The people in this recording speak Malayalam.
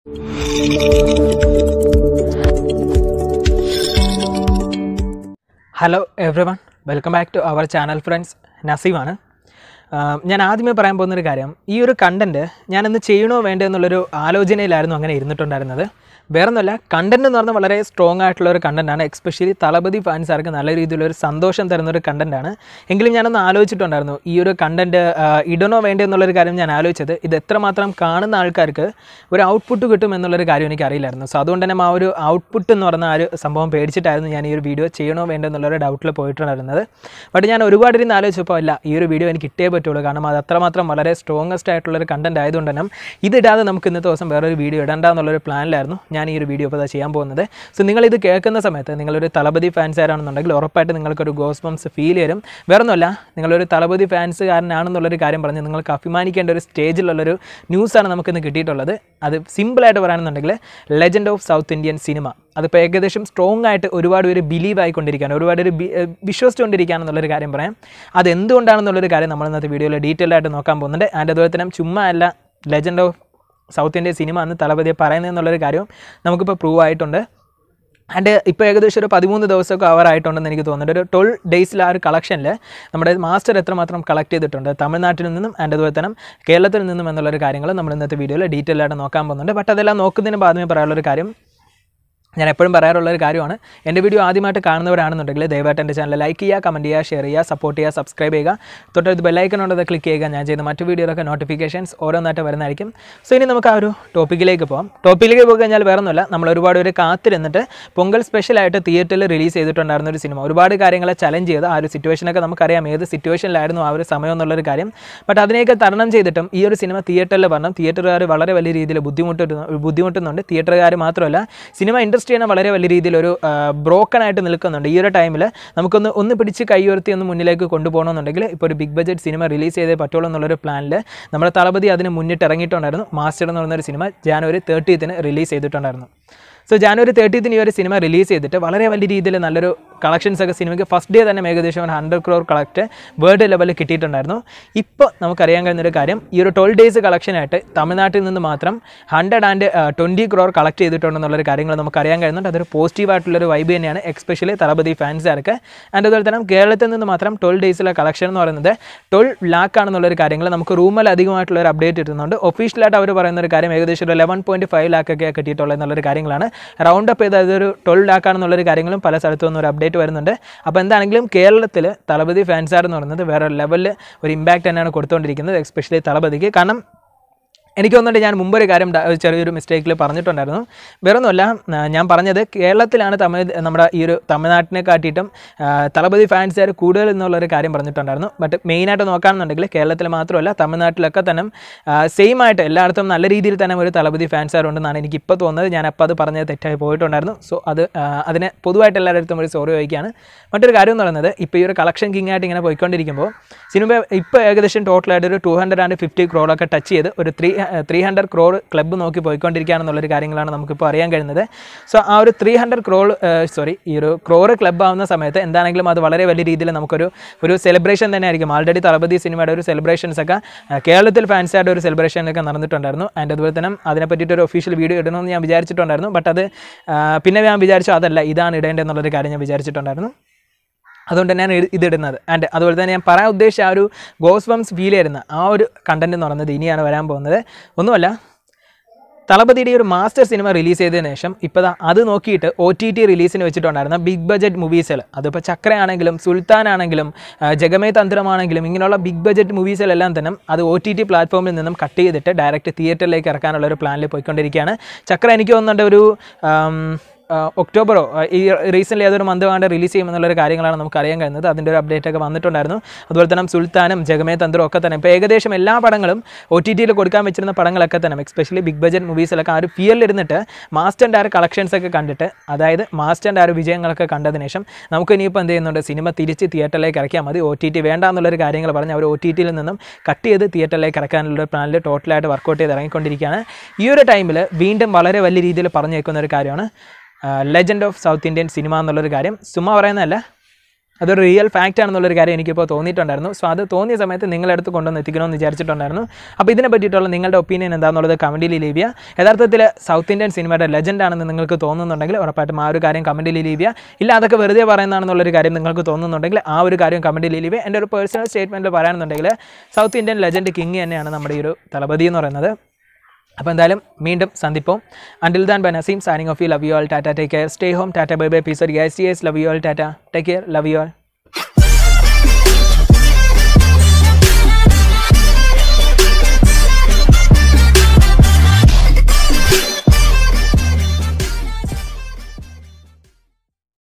hello everyone welcome back to our channel friends നസീമാണ് ആഹ് ഞാൻ ആദ്യമേ പറയാൻ പോകുന്നൊരു കാര്യം ഈ ഒരു കണ്ടൻറ്റ് ഞാനിന്ന് ചെയ്യണോ വേണ്ടോ എന്നുള്ളൊരു ആലോചനയിലായിരുന്നു അങ്ങനെ ഇരുന്നിട്ടുണ്ടായിരുന്നത് വേറൊന്നുമല്ല കണ്ടൻറ്റ് എന്ന് പറഞ്ഞാൽ വളരെ സ്ട്രോങ് ആയിട്ടുള്ള ഒരു കണ്ടൻറ്റാണ് എക്സ്പെഷ്യലി തളപതി ഫാൻസാർക്ക് നല്ല രീതിയിലൊരു സന്തോഷം തരുന്ന ഒരു കണ്ടൻറ്റാണ് എങ്കിലും ഞാനൊന്ന് ആലോചിച്ചിട്ടുണ്ടായിരുന്നു ഈ ഒരു കണ്ടൻറ്റ് ഇടണോ വേണ്ടോ എന്നുള്ളൊരു കാര്യം ഞാൻ ആലോചിച്ചത് ഇത് എത്രമാത്രം കാണുന്ന ആൾക്കാർക്ക് ഒരു ഔട്ട്പുട്ട് കിട്ടും എന്നുള്ളൊരു കാര്യം എനിക്ക് അറിയില്ലായിരുന്നു സോ അതുകൊണ്ട് തന്നെ ആ ഒരു ഔട്ട്പുട്ട് എന്ന് പറഞ്ഞ ആ ഒരു സംഭവം പേടിച്ചിട്ടായിരുന്നു ഞാൻ ഈ ഒരു വീഡിയോ ചെയ്യണോ വേണ്ടോ എന്നുള്ളൊരു ഡൗട്ടിൽ പോയിട്ടുണ്ടായിരുന്നത് ബട്ട് ഞാൻ ഒരുപാട് ഇരുന്ന് ആലോചിച്ചപ്പോൾ അല്ല ഈ ഒരു വീഡിയോ എനിക്ക് കിട്ടിയേ പറ്റുള്ളൂ കാരണം അത് അത്രമാത്രം വളരെ സ്ട്രോങ്ങസ്റ്റ് ആയിട്ടുള്ളൊരു കണ്ടൻറ്റ് ആയതുകൊണ്ട് തന്നെ ഇതിടാതെ നമുക്ക് ഇന്നത്തെ ദിവസം വേറൊരു വീഡിയോ ഇടണ്ട എന്നുള്ളൊരു പ്ലാനിലായിരുന്നു ഞാൻ ഈ ഒരു വീഡിയോ ഇപ്പോൾ ചെയ്യാൻ പോകുന്നത് സോ നിങ്ങളിത് കേൾക്കുന്ന സമയത്ത് നിങ്ങളൊരു തളപതി ഫാൻസുകാരാണെന്നുണ്ടെങ്കിൽ ഉറപ്പായിട്ട് നിങ്ങൾക്കൊരു ഗോസ് ബംസ് ഫീൽ ചെയ്യും വേറൊന്നുമല്ല നിങ്ങളൊരു തളപതി ഫാൻസുകാരനാണെന്നുള്ളൊരു കാര്യം പറഞ്ഞ് നിങ്ങൾക്ക് അഭിമാനിക്കേണ്ട ഒരു സ്റ്റേജിലുള്ളൊരു ന്യൂസാണ് നമുക്കിന്ന് കിട്ടിയിട്ടുള്ളത് അത് സിമ്പിളായിട്ട് പറയുകയാണെന്നുണ്ടെങ്കിൽ legend of south Indian cinema അതിപ്പോൾ ഏകദേശം സ്ട്രോങ് ആയിട്ട് ഒരുപാട് പേര് ബിലീവ് ആയിക്കൊണ്ടിരിക്കുകയാണ് ഒരുപാട് പേര് ബി- ഏഹ് വിശ്വസിച്ചുകൊണ്ടിരിക്കുകയാണെന്നുള്ളൊരു കാര്യം പറയാം അത് എന്തുകൊണ്ടാണെന്നുള്ളൊരു കാര്യം നമ്മൾ ഇന്നത്തെ വീഡിയോയിൽ ഡീറ്റെയിൽ ആയിട്ട് നോക്കാൻ പോകുന്നുണ്ട് ആൻഡ് അതുപോലെ തന്നെ ചുമ്മാ അല്ല legend of south Indian cinema എന്ന് തലപതിയെ പറയുന്നതെന്നുള്ളൊരു കാര്യം നമുക്കിപ്പോൾ പ്രൂവ് ആയിട്ടുണ്ട് ആൻഡ് ഇപ്പോൾ ഏകദേശം ഒരു പതിമൂന്ന് ദിവസമൊക്കെ അവർ ആയിട്ടുണ്ടെന്ന് എനിക്ക് തോന്നുന്നുണ്ട് ഒരു ട്വൽവ് ഡേയ്സിൽ ആ ഒരു കളക്ഷനിൽ നമ്മുടെ മാസ്റ്റർ എത്രമാത്രം കളക്ട് ചെയ്തിട്ടുണ്ട് തമിഴ്നാട്ടിൽ നിന്നും ആൻഡ് അതുപോലെ തന്നെ കേരളത്തിൽ നിന്നും എന്നുള്ളൊരു കാര്യങ്ങൾ നമ്മൾ ഇന്നത്തെ വീഡിയോയിൽ ഡീറ്റെയിൽ ആയിട്ട് നോക്കാൻ പോകുന്നുണ്ട് ബട്ട് അതെല്ലാം നോക്കുന്നതിന് ആദ്യമേ പറയാനുള്ളൊരു കാര്യം ഞാൻ എപ്പോഴും പറയാറുള്ള ഒരു കാര്യമാണ് എൻ്റെ വീഡിയോ ആദ്യമായിട്ട് കാണുന്നവരാണെന്നുണ്ടെങ്കിൽ ദയവായിട്ട് എൻ്റെ ചാനൽ ലൈക്ക് ചെയ്യുക കമൻറ്റ് ചെയ്യുക ഷെയർ ചെയ്യുക സപ്പോർട്ട് ചെയ്യുക സബ്സ്ക്രൈബ് ചെയ്യുക തൊട്ടടുത്ത് ബെല്ലൈക്കൺ ഉണ്ടത് ക്ലിക്ക് ചെയ്യുക ഞാൻ ചെയ്യുന്ന മറ്റു വീഡിയോയിലൊക്കെ നോട്ടിഫിക്കേഷൻസ് ഓരോന്നായിട്ട് വരുന്നതായിരിക്കും സോ ഇനി നമുക്ക് ആ ഒരു ടോപ്പിക്കിലേക്ക് പോകാം ടോപ്പിക്കിലേക്ക് പോയി കഴിഞ്ഞാൽ വേറെ ഒന്നുമില്ല നമ്മൾ ഒരുപാട് പേര് കാത്തിരുന്നിട്ട് പൊങ്കൽ സ്പെഷ്യലായിട്ട് തിയേറ്ററിൽ റിലീസ് ചെയ്തിട്ടുണ്ടായിരുന്ന ഒരു സിനിമ ഒരുപാട് കാര്യങ്ങളെ ചലഞ്ച് ചെയ്ത് ആ ഒരു സിറ്റുവേഷനൊക്കെ നമുക്കറിയാം ഏത് സിറ്റുവേഷനിലായിരുന്നു ആ ഒരു സമയം എന്നുള്ളൊരു കാര്യം ബട്ട് അതിനെയൊക്കെ തരണം ചെയ്തിട്ടും ഈ ഒരു സിനിമ തിയേറ്ററിൽ പറഞ്ഞു തിയേറ്ററുകാർ വളരെ വലിയ രീതിയിൽ ബുദ്ധിമുട്ട് ബുദ്ധിമുട്ടുന്നുണ്ട് തിയേറ്ററുകാർ മാത്രമല്ല സിനിമ ഇൻഡസ്ട്രി തന്നെ വളരെ വലിയ രീതിയിൽ ഒരു ബ്രോക്കൺ ആയിട്ട് നിൽക്കുന്നുണ്ട് ഈ ഒരു ടൈമിൽ നമുക്കൊന്ന് ഒന്ന് പിടിച്ച് കൈയുയർത്തി ഒന്ന് മുന്നിലേക്ക് കൊണ്ടുപോകണമെന്നുണ്ടെങ്കിൽ ഇപ്പോൾ ഒരു ബിഗ് ബഡ്ജറ്റ് സിനിമ റിലീസ് ചെയ്തേ പറ്റുള്ളൂ എന്നുള്ളൊരു പ്ലാനിൽ നമ്മുടെ തളപതി അതിന് മുന്നിട്ട് ഇറങ്ങിയിട്ടുണ്ടായിരുന്നു മാസ്റ്റർ എന്ന് പറയുന്ന ഒരു സിനിമ ജാനുവരി തേർട്ടീത്തിന് റിലീസ് ചെയ്തിട്ടുണ്ടായിരുന്നു സോ ജാനുവരി തേർട്ടീത്തിന് ഈ ഒരു സിനിമ റിലീസ് ചെയ്തിട്ട് വളരെ വലിയ രീതിയിൽ നല്ലൊരു കളക്ഷൻസ് ഒക്കെ സിനിമയ്ക്ക് ഫസ്റ്റ് ഡേ തന്നെ ഏകദേശം ഒരു ഹൺഡ്രഡ് ക്രോർ കളക്ട് വേൾഡ് ലെവലിൽ കിട്ടിയിട്ടുണ്ടായിരുന്നു ഇപ്പോൾ നമുക്കറിയാൻ കഴിയുന്നൊരു കാര്യം ഈ ഒരു ട്വൽവ് ഡേയ്സ് കളക്ഷനായിട്ട് തമിഴ്നാട്ടിൽ നിന്ന് മാത്രം hundred and twenty crore collect ചെയ്തിട്ടുണ്ടെന്നുള്ളൊരു കാര്യങ്ങൾ നമുക്ക് അറിയാൻ കഴിയുന്നുണ്ട് അതൊരു പോസിറ്റീവായിട്ടുള്ളൊരു വൈബ് തന്നെയാണ് എക്സ്പെഷ്യലി തലപതി ഫാൻസുകാർക്ക് ആൻഡ് അതുപോലെ തന്നെ കേരളത്തിൽ നിന്ന് മാത്രം ട്വൽവ് ഡേയ്സിലെ കളക്ഷൻ എന്ന് പറയുന്നത് ട്വൽവ് ലാക്ക് ആണെന്നുള്ളൊരു കാര്യങ്ങൾ നമുക്ക് റൂമിൽ അധികമായിട്ടുള്ള ഒരു അപ്ഡേറ്റ് കിട്ടുന്നുണ്ട് ഒഫീഷ്യലായിട്ട് അവർ പറയുന്ന ഒരു കാര്യം ഏകദേശം ഒരു ലെവൻ പോയിൻറ്റ് ഫൈവ് ലാക്കൊക്കെ കിട്ടിയിട്ടുള്ളത് എന്നുള്ളൊരു കാര്യങ്ങളാണ് റൗണ്ട് അപ്പ് ചെയ്ത് അതൊരു ട്വൽവ് ലാക്ക് ആണെന്നുള്ളൊരു കാര്യങ്ങളും പല സ്ഥലത്തു നിന്നും ഒരു അപ്ഡേറ്റ് വരുന്നുണ്ട് അപ്പോൾ എന്താണെങ്കിലും കേരളത്തിൽ തളപതി ഫാൻസാർ എന്ന് പറയുന്നത് വേറെ ലെവലിൽ ഒരു ഇമ്പാക്റ്റ് തന്നെയാണ് കൊടുത്തുകൊണ്ടിരിക്കുന്നത് എസ്പെഷ്യലി തളപതിക്ക് കാരണം എനിക്ക് തോന്നുന്നുണ്ട് ഞാൻ മുമ്പൊരു കാര്യം ഡ- ചെറിയൊരു മിസ്റ്റേക്കിൽ പറഞ്ഞിട്ടുണ്ടായിരുന്നു വേറൊന്നുമല്ല ആ, ഞാൻ പറഞ്ഞത് കേരളത്തിലാണ് തമിഴ് നമ്മുടെ ഈ ഒരു തമിഴ്നാട്ടിനെ കാട്ടിയിട്ടും ആ, തളപതി ഫാൻസുകാർ കൂടുതൽ എന്നുള്ളൊരു കാര്യം പറഞ്ഞിട്ടുണ്ടായിരുന്നു ബട്ട് മെയിനായിട്ട് നോക്കുകയാണെന്നുണ്ടെങ്കിൽ കേരളത്തിൽ മാത്രമല്ല തമിഴ്നാട്ടിലൊക്കെ തന്നെ സെയിം ആയിട്ട് എല്ലായിടത്തും നല്ല രീതിയിൽ തന്നെ ഒരു തളപതി ഫാൻസുകാർ ഉണ്ടെന്നാണ് എനിക്ക് ഇപ്പോൾ തോന്നുന്നത് ഞാൻ അപ്പോൾ അത് പറഞ്ഞത് തെറ്റായി പോയിട്ടുണ്ടായിരുന്നു സോ അത് ആ, അതിനെ പൊതുവായിട്ട് എല്ലായിടത്തും ഒരു സോറി ചോദിക്കുകയാണ് മറ്റൊരു കാര്യം എന്ന് പറയുന്നത് ഇപ്പോൾ ഈ ഒരു കളക്ഷൻ കിങ് ആയിട്ട് ഇങ്ങനെ പോയിക്കൊണ്ടിരിക്കുമ്പോൾ സിനിമ ഇപ്പോൾ ഏകദേശം ടോട്ടലായിട്ട് ഒരു ടു ഹൺഡ്രഡ് ആൻഡ് ഫിഫ്റ്റി ക്രോഡൊക്കെ ടച്ച് ചെയ്ത് ഒരു three three hundred crore club നോക്കി പോയിക്കൊണ്ടിരിക്കുകയാണെന്നുള്ളൊരു കാര്യങ്ങളാണ് നമുക്കിപ്പോൾ അറിയാൻ കഴിയുന്നത് സോ ആ ഒരു ത്രീ ഹൺഡ്രഡ് ക്രോൾ സോറി ഈ ഒരു ക്രോറ് ക്ലബ്ബ് ആവുന്ന സമയത്ത് എന്താണെങ്കിലും അത് വളരെ വലിയ രീതിയിൽ നമുക്കൊരു ഒരു സെലിബ്രേഷൻ തന്നെ ആയിരിക്കും ആൾറെഡി തളപതി സിനിമയുടെ ഒരു സെലിബ്രേഷൻസ് ഒക്കെ ആ, കേരളത്തിൽ ഫാൻസായിട്ട് ഒരു സെലിബ്രേഷൻ ഒക്കെ നടന്നിട്ടുണ്ടായിരുന്നു ആൻഡ് അതുപോലെ തന്നെ അതിനെ പറ്റിയിട്ട് ഒരു ഒഫീഷ്യൽ വീഡിയോ ഇടണമെന്ന് ഞാൻ വിചാരിച്ചിട്ടുണ്ടായിരുന്നു ബട്ട് അത് ആ, പിന്നെ ഞാൻ വിചാരിച്ചു അതല്ല ഇതാണ് ഇടേണ്ടതെന്നുള്ളൊരു കാര്യം ഞാൻ വിചാരിച്ചിട്ടുണ്ടായിരുന്നു അതുകൊണ്ട് തന്നെയാണ് ഇത് ഇതിടുന്നത് ആൻഡ് അതുപോലെ തന്നെ ഞാൻ പറയാൻ ഉദ്ദേശിച്ച ആ ഒരു ഗോസ് ബംസ് ഫീൽ ചെയ്യുന്ന ആ ഒരു കണ്ടന്റ് എന്ന് പറയുന്നത് ഇനിയാണ് വരാൻ പോകുന്നത് ഒന്നുമല്ല തളപതിയുടെ ഈ ഒരു മാസ്റ്റർ സിനിമ റിലീസ് ചെയ്തതിനു ശേഷം ഇപ്പോൾ ദാ അത് നോക്കിയിട്ട് ഒ ടി ടി റിലീസിന് വെച്ചിട്ടുണ്ടായിരുന്ന ബിഗ് ബഡ്ജറ്റ് മൂവീസിൽ അതിപ്പോൾ ചക്രയാണെങ്കിലും സുൽത്താൻ ആണെങ്കിലും ആ, ജഗമേ തന്ത്രമാണെങ്കിലും ഇങ്ങനെയുള്ള ബിഗ് ബഡ്ജറ്റ് മൂവീസിലെല്ലാം തന്നെ അത് ഒ ടി ടി പ്ലാറ്റ്ഫോമിൽ നിന്നും കട്ട് ചെയ്തിട്ട് ഡയറക്റ്റ് തിയേറ്ററിലേക്ക് ഇറക്കാനുള്ള ഒരു പ്ലാനിൽ പോയിക്കൊണ്ടിരിക്കുകയാണ് ചക്ര എനിക്ക് തോന്നുന്നുണ്ട് ഒരു ആം, ആ, ഒക്ടോബറോ ആ, ഈ റീസെൻ്റ്ലി അതൊരു മന്ത് വേണ്ട റിലീസ് ചെയ്യുമെന്നുള്ളൊരു കാര്യങ്ങളാണ് നമുക്ക് അറിയാൻ കഴിയുന്നത് അതിൻ്റെ ഒരു അപ്ഡേറ്റ് ഒക്കെ വന്നിട്ടുണ്ടായിരുന്നു അതുപോലെ തന്നെ സുൽത്താനും ജഗമേ തന്ത്രവും ഒക്കെ തന്നെ ഇപ്പോൾ ഏകദേശം എല്ലാ പടങ്ങളും ഒ ടി ടിയിൽ കൊടുക്കാൻ വെച്ചിരുന്ന പടങ്ങളൊക്കെ തന്നെ എക്സ്പെഷ്യലി ബിഗ് ബഡ്ജറ്റ് മൂവീസിലൊക്കെ ആ ഒരു ഫിയറിലിരുന്നിട്ട് മാസ്റ്ററിൻ്റെ ആ ഒരു കളക്ഷൻസ് ഒക്കെ കണ്ടിട്ട് അതായത് മാസ്റ്ററിൻ്റെ ആ ഒരു വിജയങ്ങളൊക്കെ കണ്ടതിന് ശേഷം നമുക്ക് ഇനിയിപ്പോൾ എന്ത് ചെയ്യുന്നുണ്ട് സിനിമ തിരിച്ച് തിയേറ്ററിലേക്ക് ഇറക്കിയാൽ മതി ഒ ടി ടി വേണ്ട എന്നുള്ളൊരു കാര്യങ്ങൾ പറഞ്ഞ് അവർ ഒ ടി ടിയിൽ നിന്നും കട്ട് ചെയ്ത് തിയേറ്ററിലേക്ക് ഇറക്കാനുള്ള പ്ലാനിൽ ടോട്ടലായിട്ട് വർക്കൗട്ട് ചെയ്ത് ഇറങ്ങിക്കൊണ്ടിരിക്കുകയാണ് ഈ ഒരു ടൈമിൽ വീണ്ടും വളരെ വലിയ രീതിയിൽ പറഞ്ഞു കേൾക്കുന്ന ഒരു കാര്യമാണ് legend of south Indian cinema എന്നുള്ളൊരു കാര്യം ചുമ്മാ പറയുന്നതല്ല അതൊരു റിയൽ ഫാക്റ്റ് ആണെന്നുള്ളൊരു കാര്യം എനിക്കിപ്പോൾ തോന്നിയിട്ടുണ്ടായിരുന്നു സോ അത് തോന്നിയ സമയത്ത് നിങ്ങളുടെ അടുത്ത് കൊണ്ടുവന്ന് എത്തിക്കണമെന്ന് വിചാരിച്ചിട്ടുണ്ടായിരുന്നു അപ്പോൾ ഇതിനെ പറ്റിയിട്ടുള്ള നിങ്ങളുടെ ഒപ്പീനിയൻ എന്താണെന്നുള്ളത് കമൻറ്റിൽ ലീവ് ചെയ്യുക യഥാർത്ഥത്തിൽ സൗത്ത് ഇന്ത്യൻ സിനിമയുടെ ലെജൻഡ് ആണെന്ന് നിങ്ങൾക്ക് തോന്നുന്നുണ്ടെങ്കിൽ ഉറപ്പായിട്ടും ആ ഒരു കാര്യം കമൻറ്റിൽ ലീവ് ചെയ്യുക ഇല്ല അതൊക്കെ വെറുതെ പറയുന്നതാണെന്നുള്ളൊരു കാര്യം നിങ്ങൾക്ക് തോന്നുന്നുണ്ടെങ്കിൽ ആ ഒരു കാര്യം കമൻറ്റിൽ ലീവ് ചെയ്യുക എൻ്റെ ഒരു പേഴ്സണൽ സ്റ്റേറ്റ്മെൻറ്റിൽ പറയാനുണ്ടെങ്കിൽ സൗത്ത് ഇന്ത്യൻ ലെജൻഡ് കിങ് തന്നെയാണ് നമ്മുടെ ഈ ഒരു തളപതി എന്ന് പറയുന്നത് അപ്പോൾ എന്തായാലും വീണ്ടും സന്ദിപ്പോം until then bye Naseem signing off you love you all tata take care stay home tata bye bye peace guys love you all tata take care love you all